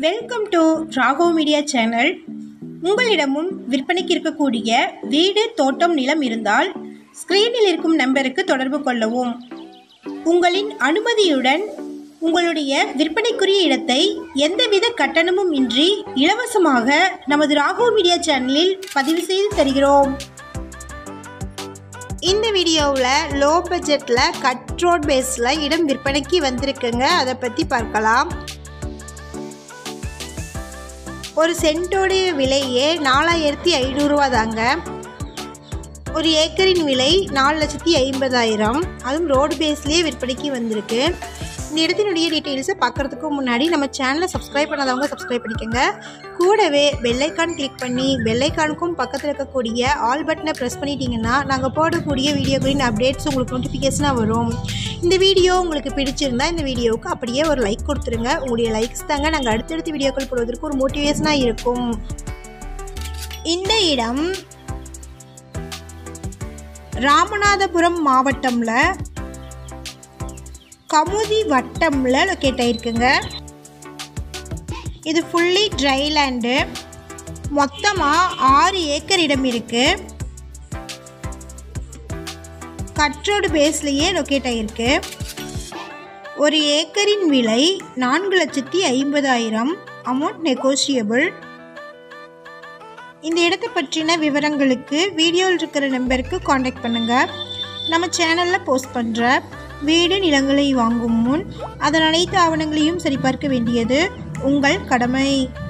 welcome to Rago media channel உங்களிடமும் விற்பனைக்கு இருக்கக்கூடிய வீடு தோட்டம் நிலம் இருந்தால் ஸ்க்ரீனில் இருக்கும் நம்பருக்கு தொடர்பு கொள்ளவும் உங்களின் அனுமதியுடன் உங்களுடைய விற்பனைக்குரிய இடத்தை எந்தவித கட்டணமும் இன்றி இலவசமாக நமது ராகோ மீடியா சேனலில் பதிவு செய்து தருகிறோம் இந்த வீடியோவில் லோ பட்ஜெட்டில் கட் ரோட் பேஸில் இடம் விற்பனைக்கு வந்திருக்குங்க அதை பற்றி பார்க்கலாம் ஒரு சென்ட்டோடைய விலையே நாலாயிரத்தி ஐநூறுரூவா தாங்க ஒரு ஏக்கரின் விலை நாலு லட்சத்தி ஐம்பதாயிரம் அதுவும் ரோடு பேஸ்லேயே விற்பனைக்கு வந்திருக்கு இந்த இடத்தினுடைய டீட்டெயில்ஸை பார்க்குறதுக்கு முன்னாடி நம்ம சேனலை சப்ஸ்கிரைப் பண்ணாதவங்க சப்ஸ்கிரைப் பண்ணிக்கோங்க கூடவே பெல்லைக்கான் கிளிக் பண்ணி பெல்லைக்கானுக்கும் பக்கத்தில் இருக்கக்கூடிய ஆல் பட்டனை ப்ரெஸ் பண்ணிட்டீங்கன்னா நாங்கள் போடக்கூடிய வீடியோக்களின் அப்டேட்ஸ் உங்களுக்கு நோட்டிஃபிகேஷனாக வரும் இந்த வீடியோ உங்களுக்கு பிடிச்சிருந்தா இந்த வீடியோவுக்கு அப்படியே ஒரு லைக் கொடுத்துருங்க உங்களுடைய லைக்ஸ் தாங்க நாங்கள் அடுத்தடுத்த வீடியோக்கள் போடுவதற்கு ஒரு மோட்டிவேஷனாக இருக்கும் இந்த இடம் ராமநாதபுரம் மாவட்டம்ல கமுதி வட்டம்ல லொக்கேட் ஆயிருக்குங்க இது ஃபுல்லி ட்ரை லேண்டு மொத்தமாக ஆறு ஏக்கர் இடம் இருக்கு கட்ரோடு பேஸ்லேயே லொக்கேட் ஆகிருக்கு ஒரு ஏக்கரின் விலை நான்கு லட்சத்தி ஐம்பதாயிரம் அமௌண்ட் நெகோஷியபிள் இந்த இடத்தை பற்றின விவரங்களுக்கு வீடியோவில் இருக்கிற நம்பருக்கு காண்டாக்ட் பண்ணுங்கள் நம்ம சேனலில் போஸ்ட் பண்ணுற வீடு நிலங்களை வாங்கும் முன் அதன் அனைத்து ஆவணங்களையும் சரிபார்க்க வேண்டியது உங்கள் கடமை